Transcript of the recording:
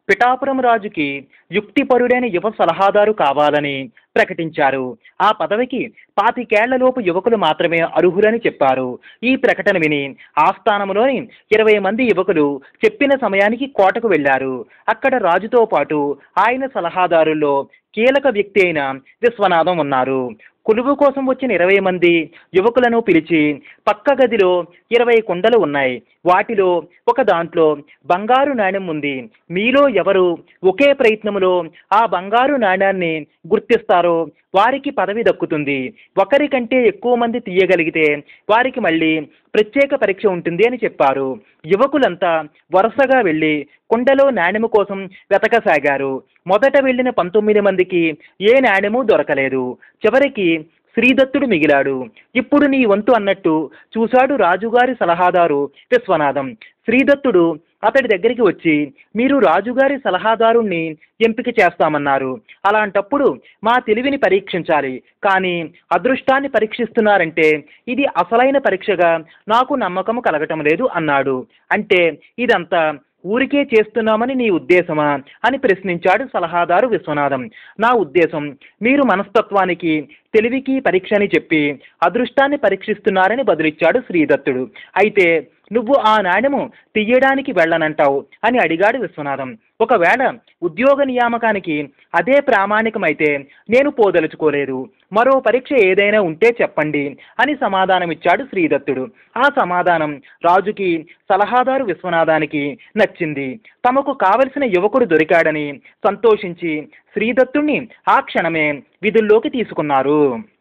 పిఠాపురం రాజుకి యుక్తిపరుడైన యువ సలహాదారు కావాలని ప్రకటించారు ఆ పదవికి పాతికేళ్లలోపు యువకులు మాత్రమే అర్హులని చెప్పారు ఈ ప్రకటన విని ఆస్థానంలోని ఇరవై మంది యువకులు చెప్పిన సమయానికి కోటకు వెళ్లారు అక్కడ రాజుతో పాటు ఆయన సలహాదారుల్లో కీలక వ్యక్తి అయిన విశ్వనాథం ఉన్నారు కొలువు కోసం వచ్చిన ఇరవై మంది యువకులను పిలిచి పక్క గదిలో ఇరవై కుండలు ఉన్నాయి వాటిలో ఒక దాంట్లో బంగారు నాణ్యం ఉంది మీలో ఎవరు ఒకే ప్రయత్నములో ఆ బంగారు నాణ్యాన్ని గుర్తిస్తారో వారికి పదవి దక్కుతుంది ఒకరికంటే ఎక్కువ మంది తీయగలిగితే వారికి మళ్ళీ ప్రత్యేక పరీక్ష ఉంటుంది అని చెప్పారు యువకులంతా వరుసగా వెళ్ళి కుండలో నాణ్యము కోసం వెతకసాగారు మొదట వెళ్ళిన పంతొమ్మిది మందికి ఏ నాణ్యము దొరకలేదు చివరికి శ్రీదత్తుడు మిగిలాడు ఇప్పుడు నీ వంతు అన్నట్టు చూశాడు రాజుగారి సలహాదారు విశ్వనాథం శ్రీదత్తుడు అతడి దగ్గరికి వచ్చి మీరు రాజుగారి సలహాదారుణ్ణి ఎంపిక చేస్తామన్నారు అలాంటప్పుడు మా తెలివిని పరీక్షించాలి కానీ అదృష్టాన్ని పరీక్షిస్తున్నారంటే ఇది అసలైన పరీక్షగా నాకు నమ్మకం కలగటం లేదు అన్నాడు అంటే ఇదంతా ఊరికే చేస్తున్నామని నీ ఉద్దేశమా అని ప్రశ్నించాడు సలహాదారు విశ్వనాథం నా ఉద్దేశం మీరు మనస్తత్వానికి తెలివికి పరీక్ష అని చెప్పి అదృష్టాన్ని పరీక్షిస్తున్నారని బదులిచ్చాడు శ్రీదత్తుడు అయితే నువ్వు ఆ నాణ్యము తీయడానికి వెళ్ళనంటావు అని అడిగాడు విశ్వనాథం ఒకవేళ ఉద్యోగ నియామకానికి అదే ప్రామాణికమైతే నేను పోదలుచుకోలేదు మరో పరీక్ష ఏదైనా ఉంటే చెప్పండి అని సమాధానమిచ్చాడు శ్రీదత్తుడు ఆ సమాధానం రాజుకి సలహాదారు విశ్వనాథానికి నచ్చింది తమకు కావలసిన యువకుడు దొరికాడని సంతోషించి శ్రీదత్తుణ్ణి ఆ క్షణమే విధుల్లోకి తీసుకున్నారు